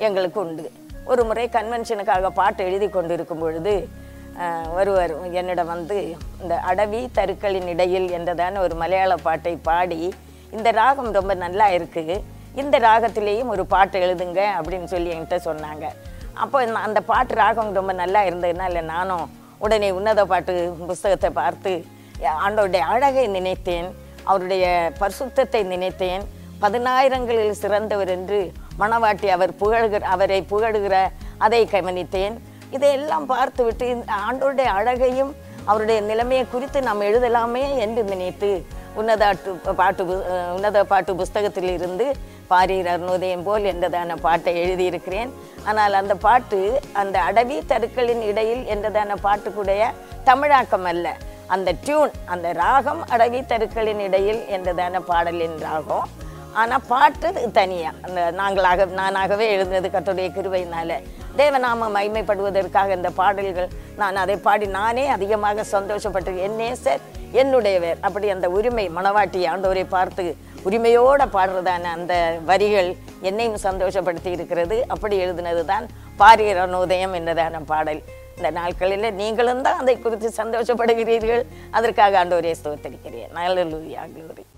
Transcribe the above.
எங்களுக்கு உண்டு ஒரு முறை கன்வென்ஷனுக்காக பாட்டு எழுதி கொண்டிருக்கும் பொழுது அஹ், ஒருவர் என்னிடம் வந்து இந்த அடவி தருக்களின் இடையில் என்றதான ஒரு மலையாள பாட்டை பாடி இந்த ராகம் ரொம்ப நல்லா இருக்குது இந்த ராகத்திலேயும் ஒரு பாட்டு எழுதுங்க அப்படின்னு சொல்லி என்கிட்ட சொன்னாங்க அப்போ நான் அந்த பாட்டு ராகம் ரொம்ப நல்லா இருந்ததுனால நானும் உடனே உன்னத பாட்டு புஸ்தகத்தை பார்த்து ஆண்டவருடைய அழகை நினைத்தேன் அவருடைய பரிசுத்தத்தை நினைத்தேன் பதினாயிரங்களில் சிறந்தவர் என்று மணவாட்டி அவர் புகழ்கிற அவரை புகழுகிற அதை கவனித்தேன் இதையெல்லாம் பார்த்துவிட்டு இந்த ஆண்டவருடைய அழகையும் அவருடைய நிலைமையை குறித்து நாம் எழுதலாமே என்று நினைத்து உன்னதாட்டு பாட்டு பு- அஹ் உன்னத பாட்டு புஸ்தகத்தில் இருந்து பாரீர் அருணோதயம் போல் என்றதான பாட்டை எழுதியிருக்கிறேன் ஆனால் அந்த பாட்டு அந்த அடவி தருக்களின் இடையில் என்றதான பாட்டுக்குடைய தமிழாக்கம் அல்ல அந்த டியூன் அந்த ராகம் அடவி தருக்களின் இடையில் என்றதான பாடலின் ராகம் ஆனால் பாட்டு தனியாக அந்த நாங்களாக நானாகவே எழுதுனது கர்த்தருடைய கிருபையினால தேவநாம மைமைப்படுவதற்காக இந்த பாடல்கள் நான் அதை பாடி நானே அதிகமாக சந்தோஷப்பட்டு என் நேசர் என்னுடையவர் அப்படி அந்த உரிமை மணவாட்டி ஆண்டவரை பார்த்து உரிமையோட பாடுறதான அந்த வரிகள் என்னையும் சந்தோஷப்படுத்தி இருக்கிறது அப்படி எழுதினது தான் பாரியர் அனோதயம் என்றதான பாடல் இந்த நாட்களில் நீங்களும் தான் அதை குறித்து சந்தோஷப்படுகிறீர்கள் அதற்காக ஆண்டவரே ஸ்தோத்தரிக்கிறேன் நல்ல லூயா க்ளோரி